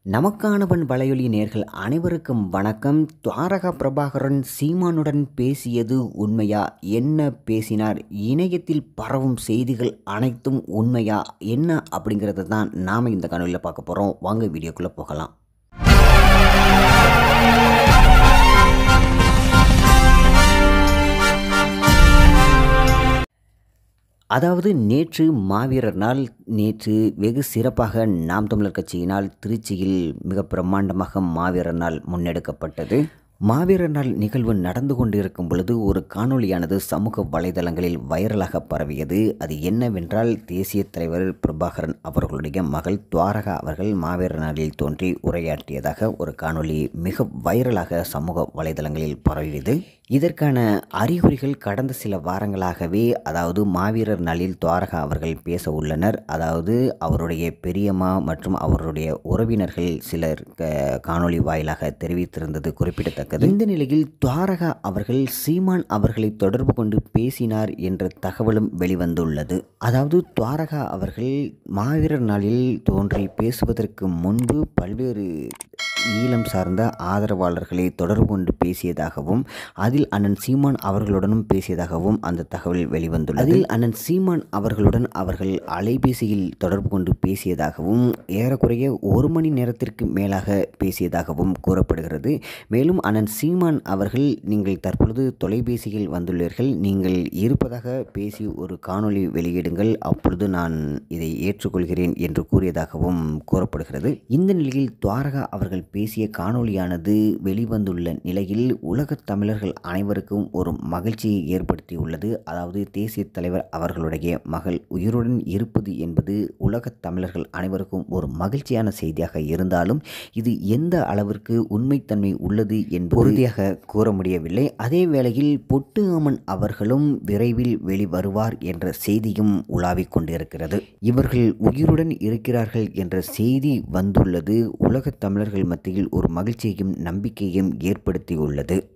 நமக்கானவன் வலையொலி நேர்கள் அனைவருக்கும் வணக்கம் துவாரகா பிரபாகரன் சீமானுடன் பேசியது உண்மையா என்ன பேசினார் இணையத்தில் பரவும் செய்திகள் அனைத்தும் உண்மையா என்ன அப்படிங்கிறத தான் நாம் இந்த காணொலியில் பார்க்க போகிறோம் வாங்க வீடியோக்குள்ளே போகலாம் அதாவது நேற்று மாவீரர் நாள் நேற்று வெகு சிறப்பாக நாம் தமிழர் கட்சியினால் திருச்சியில் மிக பிரம்மாண்டமாக மாவீரர் நாள் முன்னெடுக்கப்பட்டது மாவீரர் நாள் நிகழ்வு நடந்து கொண்டிருக்கும் பொழுது ஒரு காணொளியானது சமூக வலைதளங்களில் வைரலாக பரவியது அது என்னவென்றால் தேசிய தலைவர் பிரபாகரன் அவர்களுடைய மகள் துவாரகா அவர்கள் மாவீரர் நாளில் தோன்றி உரையாற்றியதாக ஒரு காணொளி மிக வைரலாக சமூக வலைதளங்களில் பரவியது இதற்கான அறிகுறிகள் கடந்த சில வாரங்களாகவே அதாவது மாவீரர் நாளில் துவாரகா அவர்கள் பேச உள்ளனர் அதாவது அவருடைய பெரியம்மா மற்றும் அவருடைய உறவினர்கள் சிலர் க- காணொளி வாயிலாக தெரிவித்திருந்தது குறிப்பிடத்தக்கது இந்த நிலையில் துவாரகா அவர்கள் சீமான் அவர்களை தொடர்பு கொண்டு பேசினார் என்ற தகவலும் வெளிவந்துள்ளது அதாவது துவாரகா அவர்கள் மாவீரர் நாளில் தோன்றி பேசுவதற்கு முன்பு பல்வேறு ஈழம் சார்ந்த ஆதரவாளர்களை தொடர்பு கொண்டு பேசியதாகவும் அதில் அண்ணன் சீமான் அவர்களுடனும் பேசியதாகவும் அந்த தகவல் வெளிவந்துள்ளது அதில் அண்ணன் சீமான் அவர்களுடன் அவர்கள் அலைபேசியில் தொடர்பு கொண்டு பேசியதாகவும் ஏறக்குறைய ஒரு மணி நேரத்திற்கு மேலாக பேசியதாகவும் கூறப்படுகிறது மேலும் அண்ணன் சீமான் அவர்கள் நீங்கள் தற்பொழுது தொலைபேசியில் வந்துள்ளீர்கள் நீங்கள் இருப்பதாக பேசி ஒரு காணொளி வெளியிடுங்கள் அப்பொழுது நான் இதை ஏற்றுக்கொள்கிறேன் என்று கூறியதாகவும் கூறப்படுகிறது இந்த நிலையில் துவாரகா அவர்கள் பேசிய காணொளியானது வெளிவந்துள்ள நிலையில் உலகத் தமிழர்கள் அனைவருக்கும் ஒரு மகிழ்ச்சியை ஏற்படுத்தியுள்ளது அதாவது தேசிய தலைவர் அவர்களுடைய மகள் உயிருடன் இருப்பது என்பது உலகத் தமிழர்கள் அனைவருக்கும் ஒரு மகிழ்ச்சியான செய்தியாக இருந்தாலும் இது எந்த அளவிற்கு உண்மைத்தன்மை உள்ளது என்பது உறுதியாக கூற முடியவில்லை அதே வேளையில் பொட்டு அம்மன் அவர்களும் விரைவில் வெளிவருவார் என்ற செய்தியும் உலாவிக் கொண்டிருக்கிறது இவர்கள் உயிருடன் இருக்கிறார்கள் என்ற செய்தி வந்துள்ளது உலகத் தமிழர்கள் மத்தியில் ஒரு மகிழ்ச்சியையும் நம்பிக்கையையும் ஏற்படுத்தியுள்ளது